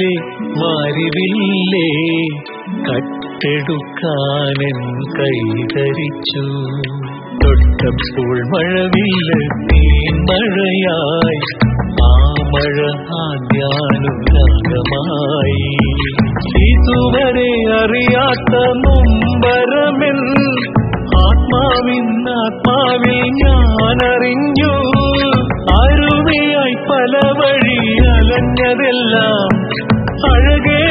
കണ്ണിലെ മാരിവില്ലേ കട്ടെടുക്കാനെൻ കൈതരിച്ചു തൊട്ടപ്പോൾ മഴവില്ല മഴയായി ആ മഴ ആദ്യാനുരാഗമായി ഇതുവരെ അറിയാത്ത നൊമ്പരമെൻ ആത്മാവിൻ ആത്മാവിൽ ഞാൻ അറിഞ്ഞു അരുവിയായി പല വഴി അലഞ്ഞതെല്ലാം അഴകെ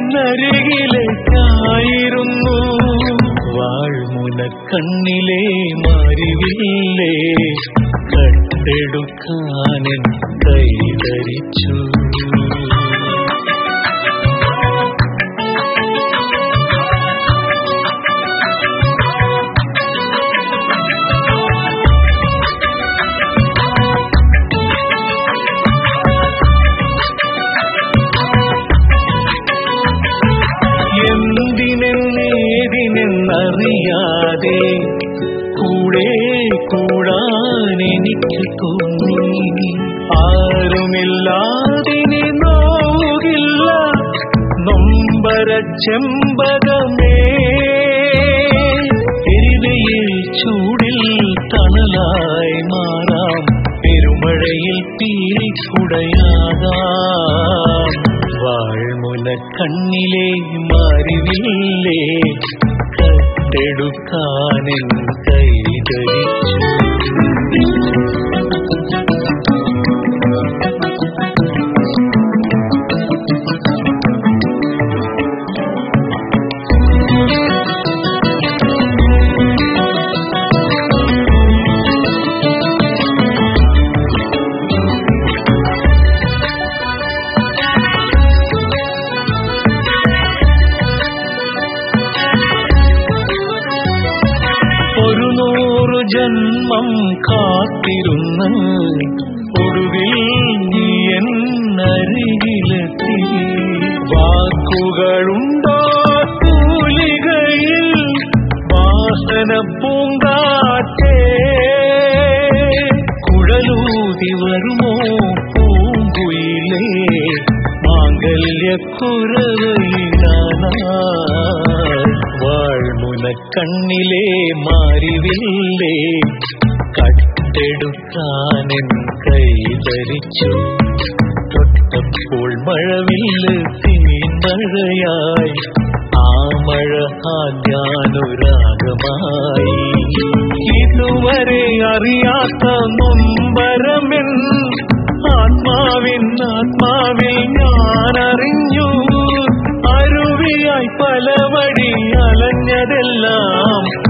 നിന്നരികിലേക്കായിരുന്നു വാഴ്മുന കണ്ണിലെ മാറിവില്ലേ കട്ടെടുക്കാനെൻ കൈതരിച്ചു എന്തിനെന്നേതിനെന്നറിയാതെ കൂടെ കൂടാൻ എനിക്ക് തോന്നി ആരുമില്ലാതിനി നോകില്ല നൊമ്പര ചെമ്പകമേ എരിവയിൽ ചൂടിൽ തണലായി മാറാം പെരുമഴയിൽ തീരിക്കുടയാകാം വാഴ്മുല കണ്ണിലെ മാറിവില്ലേ കട്ടെടുക്കാനെൻ കൈതരിച്ചു ഒരു നൂറു ജന്മം കാത്തിരുന്ന് ഒടുവിൽ നീ എന്നരികിലെത്തി വാക്കുകളുണ്ടോ തൂലികയിൽ വാസന പൂങ്കാറ്റേ കുഴലൂതി വരുമോ പൂങ്കുയിലേ മാംഗല്യക്കുറവയിടാനായി വാഴ്മുന കണ്ണിലെ മാറിവില്ലേ കട്ടെടുക്കാനെൻ കൈതരിച്ചു തൊട്ടപ്പോൾ മഴവില്ല് തീമഴയായി ആ മഴ ആദ്യാനുരാഗമായി ഇതുവരെ അറിയാത്ത നൊമ്പരമെൻ ആത്മാവിൻ ആത്മാവിൽ ഞാൻ അറിഞ്ഞു അരുവിയായി പല വഴി അലഞ്ഞതെല്ലാം